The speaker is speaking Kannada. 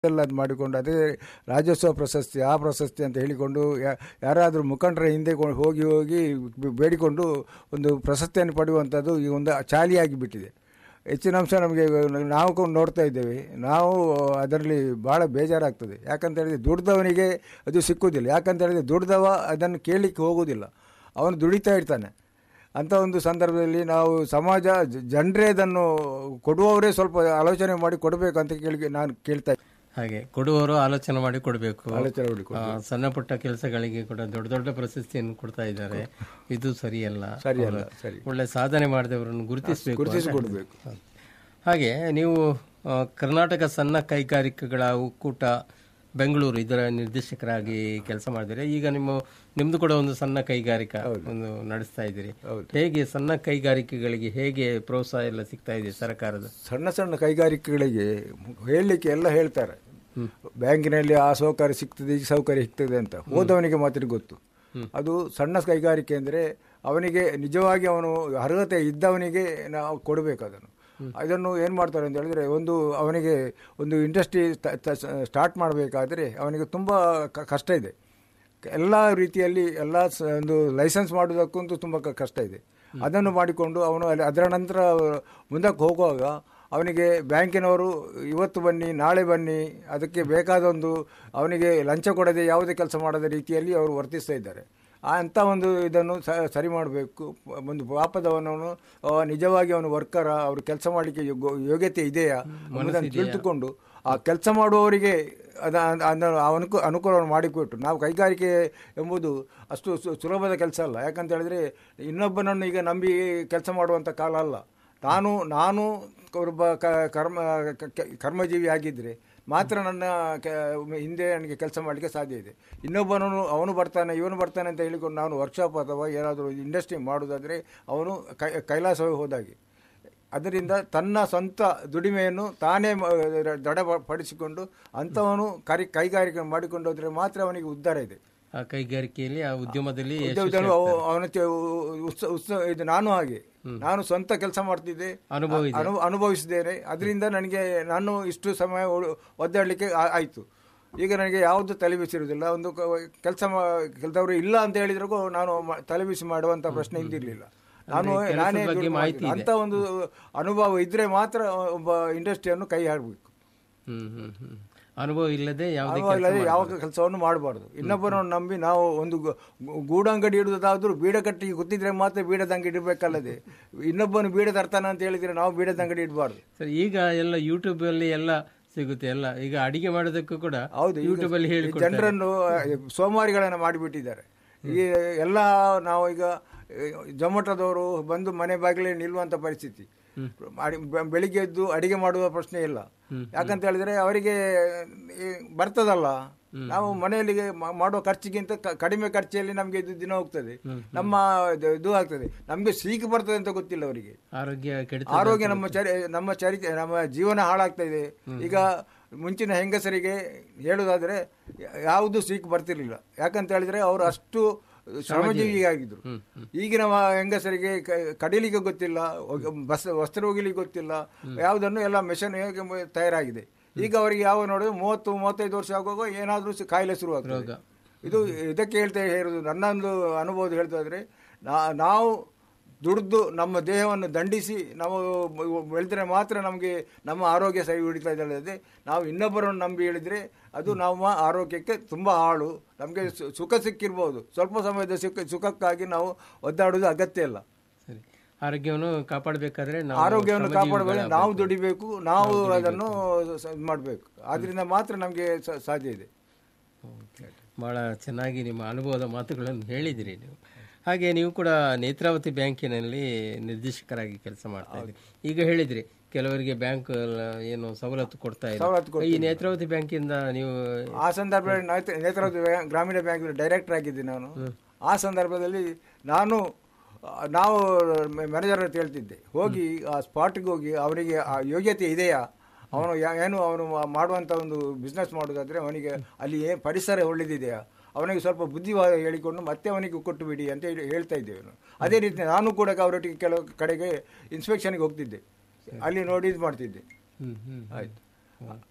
ಎಲ್ಲ ಅದು ಮಾಡಿಕೊಂಡು ಅದೇ ರಾಜ್ಯೋತ್ಸವ ಪ್ರಶಸ್ತಿ ಆ ಪ್ರಶಸ್ತಿ ಅಂತ ಹೇಳಿಕೊಂಡು ಯಾ- ಯಾರಾದರೂ ಮುಖಂಡರ ಹಿಂದೆ ಕೊ- ಹೋಗಿ ಹೋಗಿ ಬೆ- ಬೇಡಿಕೊಂಡು ಒಂದು ಪ್ರಶಸ್ತಿಯನ್ನು ಪಡೆಯುವಂಥದ್ದು ಈ ಒಂದು ಚಾಲಿಯಾಗಿ ಬಿಟ್ಟಿದೆ ಹೆಚ್ಚಿನ ಅಂಶ ನಮಗೆ ನಾವು ಕೊಂಡು ನೋಡ್ತಾ ಇದ್ದೇವೆ ನಾವು ಅದರಲ್ಲಿ ಭಾಳ ಬೇಜಾರಾಗ್ತದೆ ಯಾಕಂತ ಹೇಳಿದ್ರೆ ದುಡ್ದವನಿಗೆ ಅದು ಸಿಕ್ಕುವುದಿಲ್ಲ ಯಾಕಂತ ಹೇಳಿದ್ರೆ ದುಡ್ದವ ಅದನ್ನು ಕೇಳಲಿಕ್ಕೆ ಹೋಗುವುದಿಲ್ಲ ಅವನು ದುಡಿತಾ ಇರ್ತಾನೆ ಅಂಥ ಒಂದು ಸಂದರ್ಭದಲ್ಲಿ ನಾವು ಸಮಾಜ ಜ- ಜನರೇ ಅದನ್ನು ಕೊಡುವವರೇ ಸ್ವಲ್ಪ ಆಲೋಚನೆ ಮಾಡಿ ಕೊಡಬೇಕು ಅಂತ ಕೇಳಿ ನಾನು ಕೇಳ್ತಾ ಇದ್ದೀನಿ. ಹಾಗೆ ಕೊಡುವವರು ಆಲೋಚನೆ ಮಾಡಿ ಕೊಡಬೇಕು ಆಲೋಚನೆ ಮಾಡಿ ಆ, ಸಣ್ಣ ಪುಟ್ಟ ಕೆಲಸಗಳಿಗೆ ಕೂಡ ದೊಡ್ಡ ದೊಡ್ಡ ಪ್ರಶಸ್ತಿಯನ್ನು ಕೊಡ್ತಾ ಇದ್ದಾರೆ ಇದು ಸರಿಯಲ್ಲ ಸರಿಯಲ್ಲ, ಅವರು ಸರಿ. ಒಳ್ಳೆ ಸಾಧನೆ ಮಾಡಿದವರನ್ನು ಗುರುತಿಸಬೇಕು ಗುರುತಿಸಿಕೊಡ್ಬೇಕು. ಹಾಗೆ ನೀವು ಆ, ಕರ್ನಾಟಕ ಸಣ್ಣ ಕೈಗಾರಿಕೆಗಳ ಒಕ್ಕೂಟ ಬೆಂಗಳೂರು ಇದರ ನಿರ್ದೇಶಕರಾಗಿ ಕೆಲಸ ಮಾಡಿದರೆ ಈಗ ನಿಮ್ಮ ನಿಮ್ದು ಕೂಡ ಒಂದು ಸಣ್ಣ ಕೈಗಾರಿಕಾ ಒಂದು ನಡೆಸ್ತಾ ಇದ್ದೀರಿ ಹೇಗೆ ಸಣ್ಣ ಕೈಗಾರಿಕೆಗಳಿಗೆ ಹೇಗೆ ಪ್ರೋತ್ಸಾಹ ಎಲ್ಲ ಸಿಗ್ತಾ ಇದೆ ಸರ್ಕಾರದ ಸಣ್ಣ ಸಣ್ಣ ಕೈಗಾರಿಕೆಗಳಿಗೆ ಹೇಳಲಿಕ್ಕೆ ಎಲ್ಲ ಹೇಳ್ತಾರೆ ಬ್ಯಾಂಕಿನಲ್ಲಿ ಆ ಸೌಕರ್ಯ ಸಿಗ್ತದೆ ಈ ಸೌಕರ್ಯ ಸಿಗ್ತದೆ ಅಂತ ಹೋದವನಿಗೆ ಮಾತ್ರ ಗೊತ್ತು ಅದು ಸಣ್ಣ ಕೈಗಾರಿಕೆ ಅಂದರೆ ಅವನಿಗೆ ನಿಜವಾಗಿ ಅವನು ಅರ್ಹತೆ ಇದ್ದವನಿಗೆ ನಾವು ಕೊಡಬೇಕು ಅದನ್ನು ಅದನ್ನು ಏನು ಮಾಡ್ತಾರೆ ಅಂತ ಹೇಳಿದ್ರೆ ಒಂದು ಅವನಿಗೆ ಒಂದು ಇಂಡಸ್ಟ್ರಿ ಸ್ಟಾರ್ಟ್ ಮಾಡಬೇಕಾದ್ರೆ ಅವನಿಗೆ ತುಂಬ ಕ- ಕಷ್ಟ ಇದೆ ಎಲ್ಲ ರೀತಿಯಲ್ಲಿ ಎಲ್ಲ ಸ- ಒಂದು ಲೈಸೆನ್ಸ್ ಮಾಡೋದಕ್ಕಂತೂ ತುಂಬ ಕ- ಕಷ್ಟ ಇದೆ ಅದನ್ನು ಮಾಡಿಕೊಂಡು ಅವನು ಅಲ್ಲಿ ಅದರ ನಂತರ ಮುಂದಕ್ಕೆ ಹೋಗುವಾಗ ಅವನಿಗೆ ಬ್ಯಾಂಕಿನವರು ಇವತ್ತು ಬನ್ನಿ ನಾಳೆ ಬನ್ನಿ ಅದಕ್ಕೆ ಬೇಕಾದ ಒಂದು ಅವನಿಗೆ ಲಂಚ ಕೊಡದೆ ಯಾವುದೇ ಕೆಲಸ ಮಾಡದ ರೀತಿಯಲ್ಲಿ ಅವರು ವರ್ತಿಸ್ತಾ ಇದ್ದಾರೆ ಆ ಅಂಥ ಒಂದು ಇದನ್ನು ಸ- ಸರಿ ಮಾಡಬೇಕು ಒಂದು ಪಾಪದವನವನು ಅವ ನಿಜವಾಗಿ ಅವನು ವರ್ಕರ ಅವರು ಕೆಲಸ ಮಾಡಲಿಕ್ಕೆ ಯೋಗ್ಯ- ಯೋಗ್ಯತೆ ಇದೆಯಾ ಎಂಬುದನ್ನು ತಿಳಿದುಕೊಂಡು ಆ ಕೆಲಸ ಮಾಡುವವರಿಗೆ ಅದ ಅದನ್ನು ಅವನಕ್ಕೂ ಅನುಕೂಲವನ್ನು ಮಾಡಿಕೊಟ್ಟು ನಾವು ಕೈಗಾರಿಕೆ ಎಂಬುದು ಅಷ್ಟು ಸು- ಸುಲಭದ ಕೆಲಸ ಅಲ್ಲ ಯಾಕಂತ ಹೇಳಿದ್ರೆ ಇನ್ನೊಬ್ಬನನ್ನು ಈಗ ನಂಬಿ ಕೆಲಸ ಮಾಡುವಂಥ ಕಾಲ ಅಲ್ಲ ನಾನು ನಾನು ಒಬ್ಬ ಕ- ಕರ್ಮ ಕ- ಕ- ಕರ್ಮಜೀವಿ ಆಗಿದ್ದರೆ ಮಾತ್ರ ನನ್ನ ಕೆ- ಹಿಂದೆ ನನಗೆ ಕೆಲಸ ಮಾಡಲಿಕ್ಕೆ ಸಾಧ್ಯ ಇದೆ ಇನ್ನೊಬ್ಬನನ್ನು ಅವನು ಬರ್ತಾನೆ ಇವನು ಬರ್ತಾನೆ ಅಂತ ಹೇಳಿಕೊಂಡು ನಾನು ವರ್ಕ್ಶಾಪ್ ಅಥವಾ ಏನಾದರೂ ಇಂಡಸ್ಟ್ರಿ ಮಾಡೋದಾದರೆ ಅವನು ಕೈ ಕೈಲಾಸವೇ ಹೋದಾಗೆ ಅದರಿಂದ ತನ್ನ ಸ್ವಂತ ದುಡಿಮೆಯನ್ನು ತಾನೇ ಮ- ದೃಢಪಡಿಸಿಕೊಂಡು ಅಂಥವನು ಕರಿ ಕೈಗಾರಿಕೆ ಮಾಡಿಕೊಂಡು ಹೋದರೆ ಮಾತ್ರ ಅವನಿಗೆ ಉದ್ಧಾರ ಇದೆ ಆ ಕೈಗಾರಿಕೆಯಲ್ಲಿ ಆ ಉದ್ಯಮದಲ್ಲಿ ಉದ್ಯೋಗದಲ್ಲೂ ಅವ- ಅವನ ಚ- ಉತ್ಸ ಉತ್ಸ ಇದು ನಾನು ಹಾಗೆ ನಾನು ಸ್ವಂತ ಕೆಲಸ ಮಾಡ್ತಿದ್ದೆ ಅನುಭವ ಇದೆ. ಅನು ಅನುಭವಿಸಿದ್ದೇನೆ ಅದರಿಂದ ನನಗೆ ನಾನು ಇಷ್ಟು ಸಮಯ ಓಡ್- ಒದ್ದಾಡಲಿಕ್ಕೆ ಆ- ಆಯ್ತು ಈಗ ನನಗೆ ಯಾವುದು ತಲೆ ಬಿಸಿರುವುದಿಲ್ಲ ಒಂದು ಕೆಲಸ ಕೆಲದವರು ಇಲ್ಲ ಅಂತ ಹೇಳಿದ್ರೂ ನಾನು ಮ- ತಲೆ ಬಿಸಿ ಮಾಡುವಂತ ಪ್ರಶ್ನೆ ಇದ್ದಿರಲಿಲ್ಲ ನಾನು ಕೆಲ್ಸದ ನಾನೇ ಬಗ್ಗೆ ದುಡ್ಡು ಮಾಹಿತಿ ಮಾಡ್ತೀನಿ. ಅಂತ ಒಂದು ಅನುಭವ ಇದ್ರೆ ಮಾತ್ರ ಒಬ್ಬ ಇಂಡಸ್ಟ್ರಿಯನ್ನು ಕೈ ಹಾಡಬೇಕು ಹ್ಮ್ ಹ್ಮ್ ಹ್ಮ್ ಅನುಭವ ಇಲ್ಲದೆ ಯಾವುದೇ ಅನುಭವ ಇಲ್ಲದೆ ಯಾವ ಕೆಲಸವನ್ನು ಮಾಡಬಾರ್ದು ಇನ್ನೊಬ್ಬರನ್ನು ನಂಬಿ ನಾವು ಒಂದು ಗು- ಗು- ಗೂಡಂಗಡಿ ಇಡುವುದಾದ್ರೂ ಬೀಡ ಕಟ್ಟಿಗೆ ಗೊತ್ತಿದ್ರೆ ಮಾತ್ರ ಬೀಡದ ಅಂಗಡಿ ಇಡಬೇಕಲ್ಲದೆ ಇನ್ನೊಬ್ಬನು ಬೀಡ ತರ್ತಾನೆ ಅಂತ ಹೇಳಿದ್ರೆ ನಾವು ಬೀಡದ ಅಂಗಡಿ ಇಡಬಾರ್ದು ಸರ್ ಈಗ ಎಲ್ಲ ಯೂಟ್ಯೂಬ್ ಅಲ್ಲಿ ಎಲ್ಲ ಸಿಗುತ್ತೆ ಎಲ್ಲ ಈಗ ಅಡಿಗೆ ಮಾಡೋದಕ್ಕೂ ಕೂಡ ಹೌದು ಈಗ ಯೂಟ್ಯೂಬ್ ಅಲ್ಲಿ ಹೇಳಿ ಜನರನ್ನು ಸೋಮಾರಿಗಳನ್ನು ಮಾಡಿಬಿಟ್ಟಿದ್ದಾರೆ ಈ ಎಲ್ಲ ನಾವು ಈಗ ಜೊಮಟೋದವರು ಬಂದು ಮನೆ ಬಾಗಿಲೇ ನಿಲ್ಲುವಂತ ಪರಿಸ್ಥಿತಿ ಅಡಿ- ಬೆ- ಬೆಳಿಗ್ಗೆ ಎದ್ದು ಅಡಿಗೆ ಮಾಡುವ ಪ್ರಶ್ನೆ ಇಲ್ಲ ಯಾಕಂತ ಹೇಳಿದ್ರೆ ಅವರಿಗೆ ಈ ಬರ್ತದಲ್ಲ ನಾವು ಮನೆಯಲ್ಲಿ ಮ- ಮಾಡುವ ಖರ್ಚಿಗಿಂತ ಕ- ಕಡಿಮೆ ಖರ್ಚಲ್ಲಿ ನಮಗೆ ಇದು ದಿನ ಹೋಗ್ತದೆ ನಮ್ಮ ಇದು- ಇದು ಆಗ್ತದೆ ನಮಗೆ ಸೀಕ್ ಬರ್ತದೆ ಅಂತ ಗೊತ್ತಿಲ್ಲ ಅವರಿಗೆ ಆರೋಗ್ಯ ಕೆಡಿತ ಆರೋಗ್ಯ ನಮ್ಮ ಚರಿ ನಮ್ಮ ಚರಿತ್ರೆ ನಮ್ಮ ಜೀವನ ಹಾಳಾಗ್ತಾ ಇದೆ ಈಗ ಮುಂಚಿನ ಹೆಂಗಸರಿಗೆ ಹೇಳುವುದಾದ್ರೆ ಯಾವುದು ಸೀಕ್ ಬರ್ತಿರ್ಲಿಲ್ಲ ಯಾಕಂತ ಹೇಳಿದ್ರೆ ಅವರು ಅಷ್ಟು ಶ್ರಮಜೀವಿ ಆಗಿದ್ರು ಈಗಿನ ಮ- ಹೆಂಗಸರಿಗೆ ಕ- ಕಡಿಲಿಕ್ಕೆ ಗೊತ್ತಿಲ್ಲ ಒಗ- ಬಸ್ ವಸ್ತ್ರ ಒಗಿಲಿಕ್ಕೆ ಗೊತ್ತಿಲ್ಲ ಯಾವುದನ್ನು ಎಲ್ಲ ಮೆಷನ್ ಹೇಗೆ ಮ- ತಯಾರಾಗಿದೆ ಈಗ ಅವರಿಗೆ ಯಾವ ನೋಡಿದ್ರೆ ಮೂವತ್ತು ಮೂವತ್ತೈದು ವರ್ಷ ಆಗುವಾಗ ಏನಾದರೂ ಕಾಯಿಲೆ ಶುರುವಾಗ್ತದೆ ಇದು ಇದಕ್ಕೆ ಹೇಳ್ತಾ ಹೇಳುದು ನನ್ನೊಂದು ಅನುಭವದ ಹೇಳ್ತಾ ಇದ್ರೆ ನಾ- ನಾವು ದುಡಿದು ನಮ್ಮ ದೇಹವನ್ನು ದಂಡಿಸಿ ನಾವು ಬೆಳೆದ್ರೆ ಮಾತ್ರ ನಮಗೆ ನಮ್ಮ ಆರೋಗ್ಯ ಸರಿ ಹಿಡಿತಾ ಇದ್ದಲ್ಲದೆ ನಾವು ಇನ್ನೊಬ್ಬರನ್ನು ನಂಬಿ ಹೇಳಿದ್ರೆ ಅದು ನಮ್ಮ ಆರೋಗ್ಯಕ್ಕೆ ತುಂಬ ಹಾಳು ನಮಗೆ ಸು- ಸುಖ ಸಿಕ್ಕಿರ್ಬೋದು ಸ್ವಲ್ಪ ಸಮಯದ ಸುಖ ಸುಖಕ್ಕಾಗಿ ನಾವು ಒದ್ದಾಡೋದು ಅಗತ್ಯ ಇಲ್ಲ ಸರಿ ಆರೋಗ್ಯವನ್ನು ಕಾಪಾಡಬೇಕಾದ್ರೆ ನಾವು ಆರೋಗ್ಯವನ್ನು ಶ್ರಮಜೀವಿಗಳ ಕಾಪಾಡಬೇಕು ನಾವು ದುಡಿಬೇಕು ನಾವು ಅದನ್ನು ಮಾಡಬೇಕು ಆದ್ರಿಂದ ಮಾತ್ರ ನಮಗೆ ಸಾಧ್ಯ ಇದೆ ಬಹಳ ಚೆನ್ನಾಗಿ ನಿಮ್ಮ ಅನುಭವದ ಮಾತುಗಳನ್ನು ಹೇಳಿದಿರಿ ನೀವು ಹಾಗೆ ನೀವು ಕೂಡ ನೇತ್ರಾವತಿ ಬ್ಯಾಂಕಿನಲ್ಲಿ ನಿರ್ದೇಶಕರಾಗಿ ಕೆಲಸ ಮಾಡ್ತಾ ಇದ್ದೀರಿ ಈಗ ಹೇಳಿದ್ರಿ ಕೆಲವರಿಗೆ ಬ್ಯಾಂಕ್ ಏನು ಸವಲತ್ತು ಕೊಡ್ತಾ ಸವಲತ್ತು ಇದೆ ಈ ನೇತ್ರಾವತಿ ಬ್ಯಾಂಕಿಂದ ನೀವು ಆ ಸಂದರ್ಭದಲ್ಲಿ ನೇತ್ರ- ನೇತ್ರಾವತಿ ಬ್ಯಾ- ಗ್ರಾಮೀಣ ಬ್ಯಾಂಕ್ ಡೈರೆಕ್ಟರ್ ಆಗಿದ್ದೆ ನಾನು ಆ ಸಂದರ್ಭದಲ್ಲಿ ನಾನು ಆ, ನಾವು ಮ್ಯಾನೇಜರ್ ಅಂತ ಹೇಳ್ತಿದ್ದೆ ಹೋಗಿ ಆ ಸ್ಪಾಟ್ಗೆ ಹೋಗಿ ಅವನಿಗೆ ಆ ಯೋಗ್ಯತೆ ಇದೆಯಾ ಅವನು ಯಾ- ಏನು ಅವನು ಮಾ- ಮಾಡುವಂಥ ಒಂದು ಬಿಸ್ನೆಸ್ ಮಾಡೋದಾದ್ರೆ ಅವನಿಗೆ ಅಲ್ಲಿ ಏನು ಪರಿಸರ ಒಳ್ಳೆದಿದೆಯಾ ಅವನಿಗೆ ಸ್ವಲ್ಪ ಬುದ್ಧಿವಾದ ಹೇಳಿಕೊಂಡು ಮತ್ತೆ ಅವನಿಗೆ ಕೊಟ್ಟು ಬಿಡಿ ಅಂತ ಹೇಳಿ ಹೇಳ್ತಾ ಇದ್ದೇವೆ ನಾವು ಅದೇ ರೀತಿ ನಾನು ಕೂಡ ಅವರೊಟ್ಟಿಗೆ ಕೆಲವು ಕಡೆಗೆ ಇನ್ಸ್ಪೆಕ್ಷನ್ಗೆ ಹೋಗ್ತಿದ್ದೆ ಅಲ್ಲಿ ನೋಡಿ ಇದು ಮಾಡ್ತಿದ್ದೆ ಹ್ಮ್ ಹ್ಮ್ ಆಯ್ತು